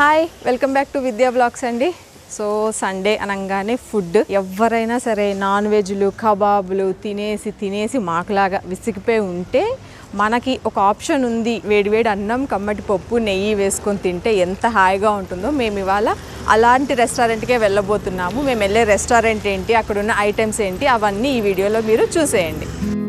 Hi welcome back to Vidya blogs అండి so Sunday అనగానే food ఎవరైనా సరే నాన్ వెజ్లు కబాబులు తినేసి తినేసి మాకులాగా విసిగిపోయి ఉంటే మనకి ఒక ఆప్షన్ ఉంది వేడివేడి అన్నం కమ్మటి పప్పు నెయ్యి వేసుకొని తింటే ఎంత హాయిగా ఉంటుందో మేము ఇవాళ అలాంటి రెస్టారెంట్కే వెళ్ళబోతున్నాము మేము వెళ్ళే రెస్టారెంట్ ఏంటి అక్కడ ఉన్న ఐటమ్స్ ఏంటి అవన్నీ ఈ వీడియోలో మీరు చూసేయండి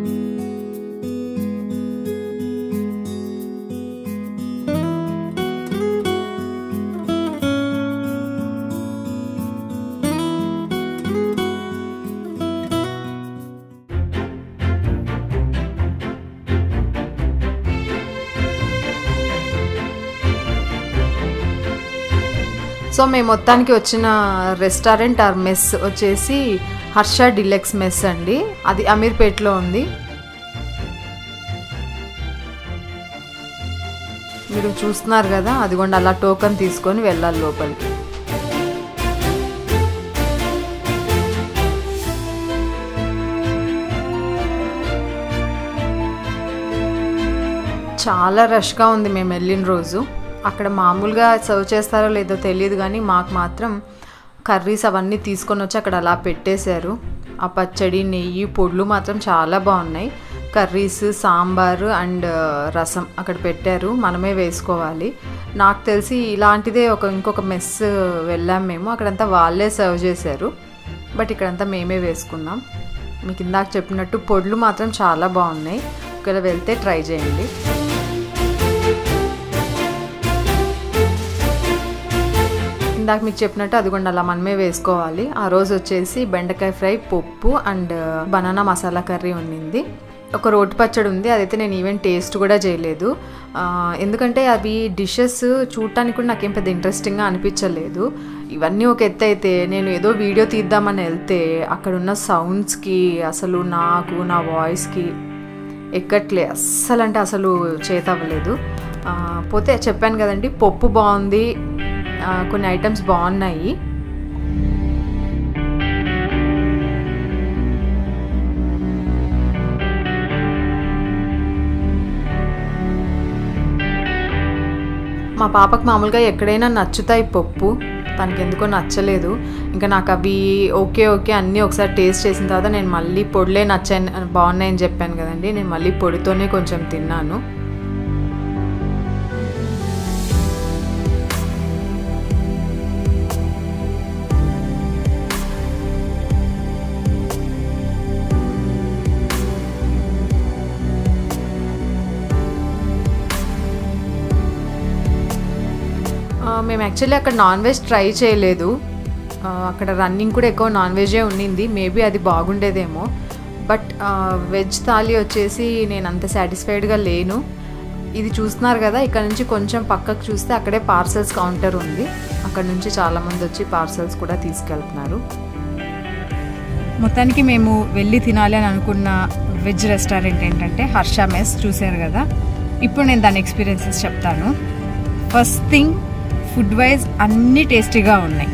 సో మేము మొత్తానికి వచ్చిన రెస్టారెంట్ ఆర్ మెస్ వచ్చేసి హర్ష డిలెక్స్ మెస్ అండి అది అమీర్పేట్లో ఉంది మీరు చూస్తున్నారు కదా అదిగోండి అలా టోకన్ తీసుకొని వెళ్ళాలి లోపలికి చాలా రష్గా ఉంది మేము వెళ్ళిన రోజు అక్కడ మామూలుగా సర్వ్ చేస్తారో లేదో తెలియదు కానీ మాకు మాత్రం కర్రీస్ అవన్నీ తీసుకొని వచ్చి అక్కడ అలా పెట్టేశారు ఆ పచ్చడి నెయ్యి పొడులు మాత్రం చాలా బాగున్నాయి కర్రీస్ సాంబారు అండ్ రసం అక్కడ పెట్టారు మనమే వేసుకోవాలి నాకు తెలిసి ఇలాంటిదే ఒక ఇంకొక మెస్ వెళ్ళాం మేము అక్కడంతా వాళ్ళే సర్వ్ చేశారు బట్ ఇక్కడంతా మేమే వేసుకున్నాం మీకు ఇందాక చెప్పినట్టు పొడులు మాత్రం చాలా బాగున్నాయి ఒకవేళ వెళ్తే ట్రై చేయండి ఇందాక మీకు చెప్పినట్టు అదిగోండి అలా మనమే వేసుకోవాలి ఆ రోజు వచ్చేసి బెండకాయ ఫ్రై పప్పు అండ్ బనానా మసాలా కర్రీ ఉండింది ఒక రోటి పచ్చడి ఉంది అదైతే నేను ఈవెన్ టేస్ట్ కూడా చేయలేదు ఆ, ఎందుకంటే అవి డిషెస్ చూడటానికి కూడా నాకేం పెద్ద ఇంట్రెస్టింగ్గా అనిపించలేదు ఇవన్నీ ఒక ఎత్తు అయితే నేను ఏదో వీడియో తీద్దామని వెళ్తే అక్కడ ఉన్న సౌండ్స్కి అసలు నాకు నా వాయిస్కి ఎక్కట్లే అస్సలు అంటే అసలు చేత అవ్వలేదు ఆ, పోతే చెప్పాను కదండి పప్పు బాగుంది ఆ, కొన్ని ఐటమ్స్ బాగున్నాయి మా పాపకు మామూలుగా ఎక్కడైనా నచ్చుతాయి పప్పు తనకి ఎందుకో నచ్చలేదు ఇంకా నాకు అవి ఓకే ఓకే అన్నీ ఒకసారి టేస్ట్ చేసిన తర్వాత నేను మళ్ళీ పొడిలే నచ్చాను బాగున్నాయని చెప్పాను కదండి నేను మళ్ళీ పొడితోనే కొంచెం తిన్నాను ఆ, మేము యాక్చువల్లీ అక్కడ నాన్ వెజ్ ట్రై చేయలేదు ఆ, అక్కడ రన్నింగ్ కూడా ఎక్కువ నాన్ వెజే ఉండింది మేబీ అది బాగుండేదేమో బట్ వెజ్ థాలీ వచ్చేసి నేను అంత సాటిస్ఫైడ్గా లేను ఇది చూస్తున్నారు కదా ఇక్కడ నుంచి కొంచెం పక్కకు చూస్తే అక్కడే పార్సల్స్ కౌంటర్ ఉంది అక్కడ నుంచి చాలామంది వచ్చి పార్సల్స్ కూడా తీసుకెళ్తున్నారు మొత్తానికి మేము వెళ్ళి తినాలి అని అనుకున్న వెజ్ రెస్టారెంట్ ఏంటంటే హర్ష మెస్ చూశారు కదా ఇప్పుడు నేను దాని ఎక్స్పీరియన్సెస్ చెప్తాను ఫస్ట్ థింగ్ ఫుడ్ వైజ్ అన్ని టేస్టీగా ఉన్నాయి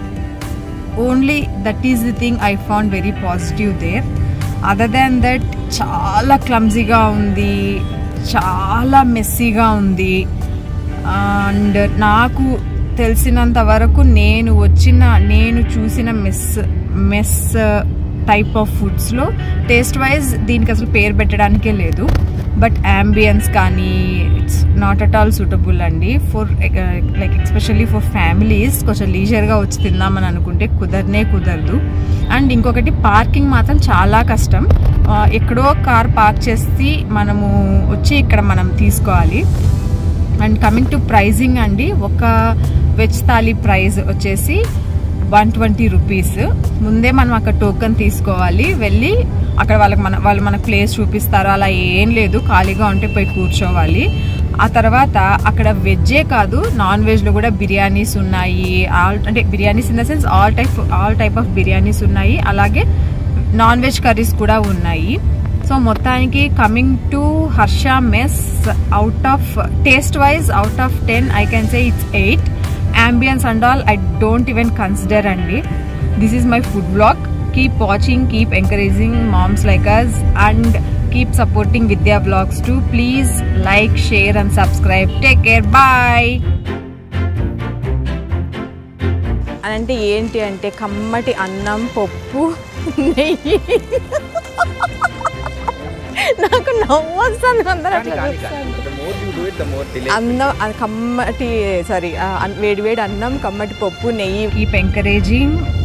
only that is the thing I found very positive there other than that చాలా క్లమ్జీగా ఉంది చాలా మెస్సీగా ఉంది అండ్ నాకు తెలిసినంత వరకు నేను వచ్చిన నేను చూసిన మెస్ మెస్ టైప్ ఆఫ్ ఫుడ్స్లో టేస్ట్ వైజ్ దీనికి అసలు పేరు పెట్టడానికే లేదు బట్ అంబియన్స్ కానీ it's not at all suitable అండి for like especially for families కొంచెం లీజర్గా వచ్చి తిందామని అనుకుంటే కుదరనే కుదరదు అండ్ ఇంకొకటి పార్కింగ్ మాత్రం చాలా కష్టం ఆ, ఎక్కడో కార్ పార్క్ చేసి మనము వచ్చి ఇక్కడ మనం తీసుకోవాలి అండ్ కమింగ్ టు ప్రైజింగ్ అండి ఒక వెజ్ థాలీ ప్రైస్ వచ్చేసి వన్ ట్వంటీ రూపీస్ ముందే మనం అక్కడ టోకెన్ తీసుకోవాలి వెళ్ళి అక్కడ వాళ్ళకి మన వాళ్ళు మనకు ప్లేస్ చూపిస్తారు అలా ఏం లేదు ఖాళీగా ఉంటే పోయి కూర్చోవాలి ఆ తర్వాత అక్కడ వెజ్జే కాదు నాన్ వెజ్లో కూడా బిర్యానీస్ ఉన్నాయి ఆల్ అంటే biryanis in the sense all type all type of biryanis ఉన్నాయి అలాగే నాన్ వెజ్ కర్రీస్ కూడా ఉన్నాయి సో మొత్తానికి coming to Harsha mess out of taste wise out of ten I can say it's eight ambience and all I don't even consider అండి this is my food blog keep watching keep encouraging moms like us and keep supporting Vidya blogs too please like share and subscribe take care bye అంటే ఏంటి అంటే కమ్మటి అన్నం పప్పు నెయ్యి నాకు నవ్వు వస్తుంది అందరూ అట్లా చూస్తుంటే. The more you do it, the more delay. అన్నం అది కమ్మటి సారీ వేడి వేడి అన్నం కమ్మటి పప్పు నెయ్యి కీప్ ఎంకరేజింగ్